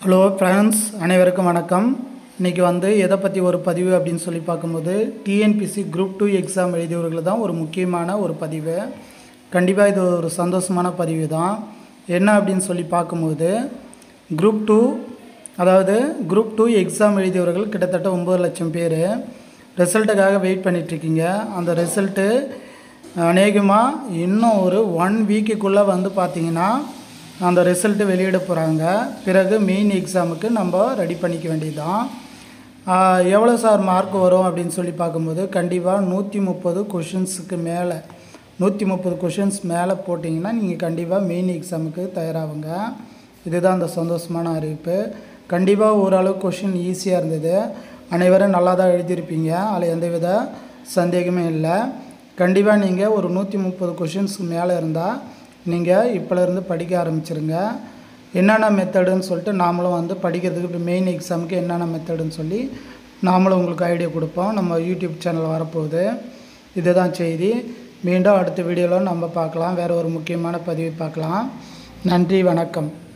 hello friends அனைவருக்கும் வணக்கம் இன்றைக்கி வந்து எதை பற்றி ஒரு பதிவு அப்படின்னு சொல்லி பார்க்கும்போது டிஎன்பிசி குரூப் டூ எக்ஸாம் எழுதியவர்கள் தான் ஒரு முக்கியமான ஒரு பதிவு கண்டிப்பாக இது ஒரு சந்தோஷமான பதிவு தான் என்ன அப்படின்னு சொல்லி பார்க்கும்போது குரூப் டூ அதாவது குரூப் டூ எக்ஸாம் எழுதியவர்கள் கிட்டத்தட்ட ஒம்பது லட்சம் பேர் ரிசல்ட்டுக்காக வெயிட் பண்ணிகிட்ருக்கீங்க அந்த ரிசல்ட்டு அநேகமாக இன்னும் ஒரு ஒன் வீக்குக்குள்ளே வந்து பார்த்தீங்கன்னா அந்த ரிசல்ட்டு வெளியிட போகிறாங்க பிறகு மெயின் எக்ஸாமுக்கு நம்ம ரெடி பண்ணிக்க வேண்டியதுதான் ஆஹ் எவ்வளோ சார் மார்க் வரும் அப்படின்னு சொல்லி பார்க்கும்போது கண்டிப்பாக நூற்றி முப்பது கொஷின்ஸுக்கு மேலே நூற்றி முப்பது கொஷின்ஸ் மேலே போட்டிங்கன்னா நீங்கள் கண்டிப்பாக மெயின் எக்ஸாமுக்கு தயாராகுங்க இதுதான் அந்த சந்தோஷமான அறிவிப்பு கண்டிப்பாக ஓரளவு கொஷின் ஈஸியாக இருந்தது அனைவரும் நல்லா தான் எழுதியிருப்பீங்க அதில் எந்தவித சந்தேகமே இல்லை கண்டிப்பாக நீங்கள் ஒரு நூற்றி முப்பது கொஷின்ஸ்க்கு மேலே இருந்தால் நீங்கள் இப்போலேருந்து படிக்க ஆரம்பிச்சிருங்க என்னென்ன மெத்தடுன்னு சொல்லிட்டு நாமளும் வந்து படிக்கிறதுக்கு இப்போ மெயின் எக்ஸாமுக்கு என்னென்ன மெத்தடுன்னு சொல்லி நாமளும் உங்களுக்கு ஐடியா கொடுப்போம் நம்ம யூடியூப் சேனல் வரப்போகுது இதுதான் செய்தி மீண்டும் அடுத்த வீடியோவில் நம்ம பார்க்கலாம் வேறு ஒரு முக்கியமான பதிவை பார்க்கலாம் நன்றி வணக்கம்